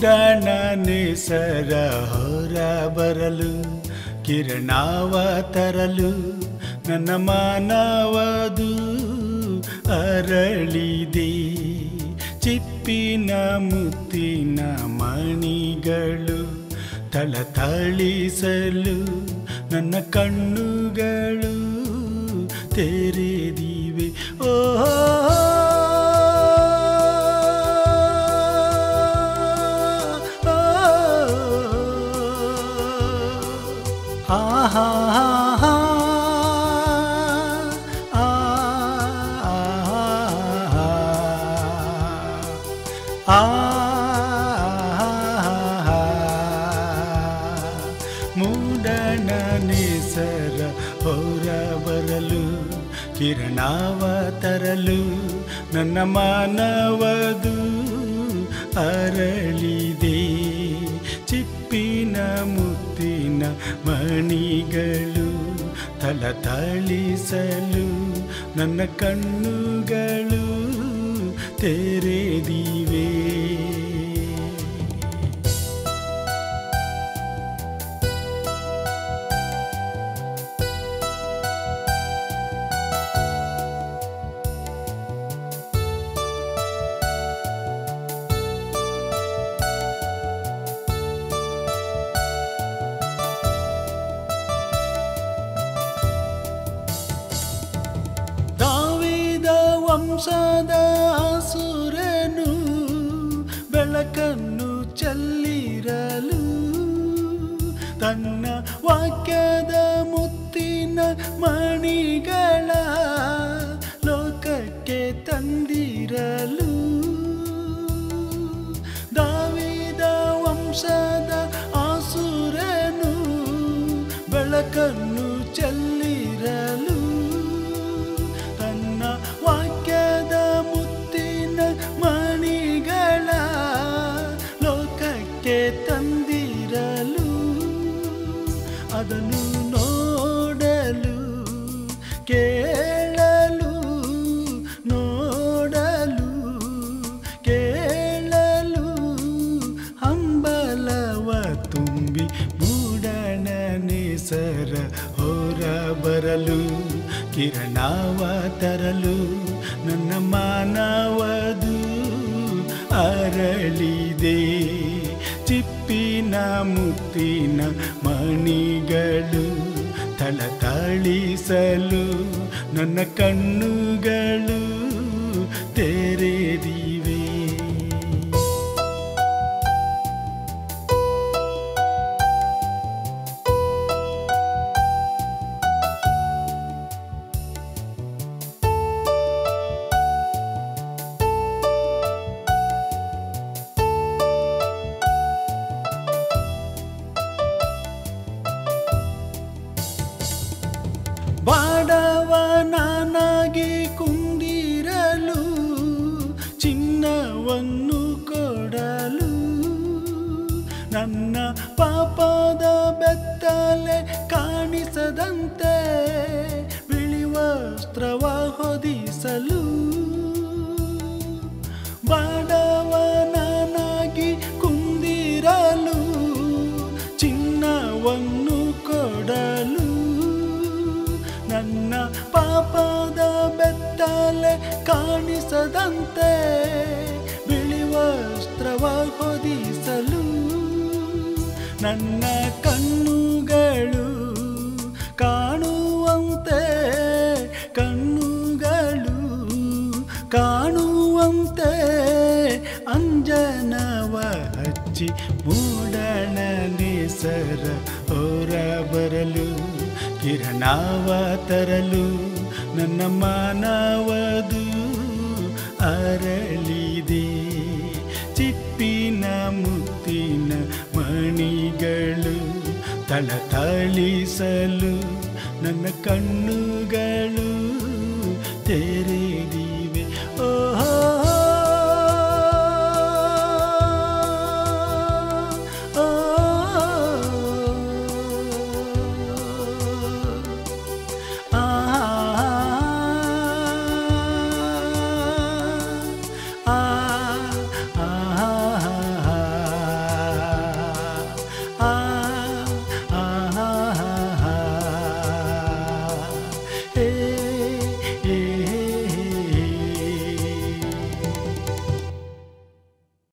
ಮೂಡಣ ನೇಸರ ಹೊರ ಬರಲು ಕಿರಣವ ತರಲು ನನ್ನ ಮಾನವದು ಅರಳಿದೆ ಚಿಪ್ಪಿನ ಮುತ್ತಿನ ಮಣಿಗಳು ಥಳಥಳಿಸಲು ನನ್ನ ಕಣ್ಣುಗಳು ತೆರೆದಿವೆ ಓ ಆಹಾ ಮೂಡಣ ನೇಸರ ಹೊರ ಬರಲು ಕಿರಣವ ತರಲು ನನ್ನ ಮಾನವದು ಅರಳಿದೆ ಚಿಪ್ಪಿನ ಮುತ್ತಿನ ಮಣಿಗಳು ಥಳಥಳಿಸಲು ನನ್ನ ಕಣ್ಣುಗಳು ತೆರೆದಿವೆ ದಾವಿದ ವಂಶದ ಸುರನು ಬೆಳಕನ್ನು ಚೆಲ್ಲಿರಲು ತನ್ನ ವಾಕ್ಯದ ಮುತ್ತಿನ ಮಣಿಗಳ ಲೋಕಕ್ಕೆ ತಂದಿರಲು ದಾವಿದ ವಂಶದ ಆಸುರನು ಬೆಳಕನ್ನು ಚೆಲ್ಲಿರಲು ತನ್ನ ವಾಕ್ಯದ ಮುತ್ತಿನ ಮಣಿಗಳ ಲೋಕಕ್ಕೆ ತಂದಿರಲು ಅದನ್ನು ನೋಡಲು ಕೇಳಲು ನೋಡಲು ಕೇಳಲು ಹಂಬಲವ ತುಂಬಿ ಮೂಡಣ ನೇಸರ ಹೊರ ಬರಲು ಕಿರಣವ ತರಲು ನನ್ನ ಮಾನವದು ಅರಳಿದೆ ಚಿಪ್ಪಿನ ಮುತ್ತಿನ ಮಣಿಗಳು ಥಳಥಳಿಸಲು ನನ್ನ ಕಣ್ಣುಗಳು ತೆರೆದಿವೆ ಬಾಡವನಾಗಿ ಕುಂದಿರಲು ಚಿನ್ನವನ್ನು ಕೊಡಲು ನನ್ನ ಪಾಪದ ಬೆತ್ತಲೆ ಕಾಣಿಸದಂತೆ ಬಿಳಿ ವಸ್ತ್ರವ ಹೊದಿಸಲು ಬಾಡವನಾಗಿ ಕುಂದಿರಲು ಚಿನ್ನವನ್ನು ಕೊಡಲು ನನ್ನ ಪಾಪದ ಬೆತ್ತಲೆ ಕಾಣಿಸದಂತೆ ಬಿಳಿ ವಸ್ತ್ರವ ಹೊದಿಸಲು ನನ್ನ ಕಣ್ಣುಗಳು ಕಾಣುವಂತೆ ಕಣ್ಣುಗಳು ಕಾಣುವಂತೆ ಅಂಜನವ ಹಚ್ಚಿ ಮೂಡಣ ನೇಸರ ಹೊರ ಬರಲು ಕಿರಣವ ತರಲು ನನ್ನ ಮಾನವದು ಅರಳಿದೆ ಚಿಪ್ಪಿನ ಮುತ್ತಿನ ಮಣಿಗಳು ಥಳಥಳಿಸಲು ನನ್ನ ಕಣ್ಣುಗಳು ತೆರೆದಿ